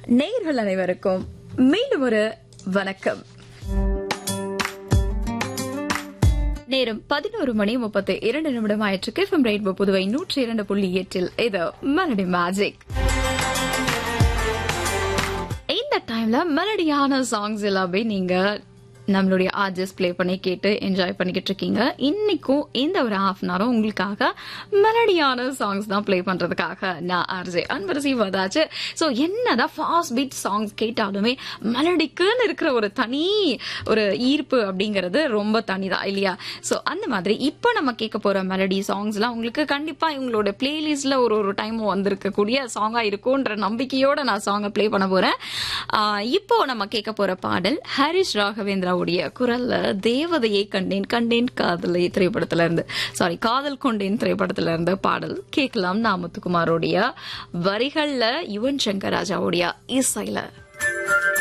நேயர்கள் அனைவருக்கும் மீண்டும் ஒரு வணக்கம் நேரம் பதினோரு மணி முப்பத்தி இரண்டு நிமிடம் ஆயிற்றுக்கு எஃப்எம் ரெயின்போ புதுவை நூற்றி இரண்டு புள்ளி எட்டில் இது மெலடி மேஜிக் இந்த டைம்ல மெலடியான சாங்ஸ் எல்லாமே நீங்க நம்மளுடைய ஆர்ஜஸ் ப்ளே பண்ணி கேட்டு என்ஜாய் பண்ணிக்கிட்டு இருக்கீங்க இன்னைக்கும் இந்த ஒரு ஹாஃப் அன் ஹவரும் உங்களுக்காக மெலடியான சாங்ஸ் தான் ப்ளே பண்றதுக்காக நான் ஆர்ஜே அன்பரசி வதாச்சு ஸோ என்னதான் ஃபாஸ்ட் பீட் சாங்ஸ் கேட்டாலுமே மெலடிக்குன்னு இருக்கிற ஒரு தனி ஒரு ஈர்ப்பு அப்படிங்கிறது ரொம்ப தனிதான் இல்லையா ஸோ அந்த மாதிரி இப்போ நம்ம கேட்க போற மெலடி சாங்ஸ்லாம் உங்களுக்கு கண்டிப்பா இவங்களோட பிளேலிஸ்ட்ல ஒரு ஒரு டைம் வந்திருக்கக்கூடிய சாங்கா இருக்கும்ன்ற நம்பிக்கையோட நான் சாங்கை ப்ளே பண்ண போறேன் ஆஹ் இப்போ நம்ம கேட்க போற பாடல் ஹரிஷ் ராகவேந்திராவுடைய குரல்ல தேவதையை கண்டேன் கண்டேன் காதலை திரைப்படத்துல இருந்து சாரி காதல் கொண்டேன் திரைப்படத்துல இருந்து பாடல் கேட்கலாம் நாமத்துக்குமாரோடைய வரிகள்ல யுவன் சங்கர் ராஜாவுடைய இசையில